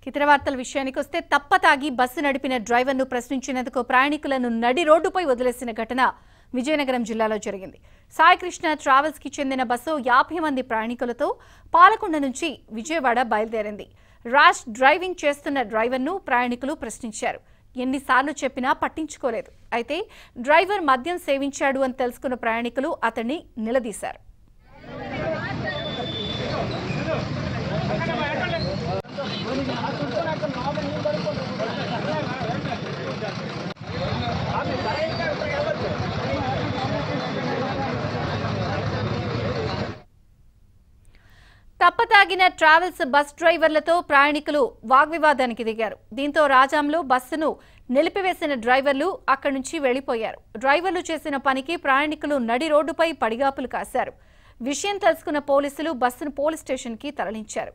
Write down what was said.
ఇతర వార్తల విషయానికి వస్తే తప్ప తాగి బస్సు నడిపిన డ్రైవర్ను ప్రశ్నించినందుకు ప్రయాణికులను నడి రోడ్డుపై వదిలేసిన ఘటన విజయనగరం జిల్లాలో జరిగింది సాయికృష్ణ ట్రావెల్స్ కి చెందిన బస్సు యాభై మంది ప్రయాణికులతో పాలకొండ నుంచి విజయవాడ బయలుదేరింది ర్యాష్ డ్రైవింగ్ చేస్తున్న డ్రైవర్ను ప్రయాణికులు ప్రశ్నించారు ఎన్నిసార్లు చెప్పినా పట్టించుకోలేదు అయితే డ్రైవర్ మద్యం సేవించాడు అని తెలుసుకున్న ప్రయాణికులు అతన్ని నిలదీశారు తప్పతాగిన ట్రావెల్స్ బస్ డ్రైవర్లతో ప్రయాణికులు వాగ్వివాదానికి దిగారు దీంతో రాజాంలో బస్సును నిలిపివేసిన డ్రైవర్లు అక్కడి నుంచి వెళ్లిపోయారు డ్రైవర్లు చేసిన పనికి ప్రయాణికులు నడి రోడ్డుపై పడిగాపులు కాశారు విషయం తెలుసుకున్న పోలీసులు బస్సును పోలీస్ స్టేషన్కి తరలించారు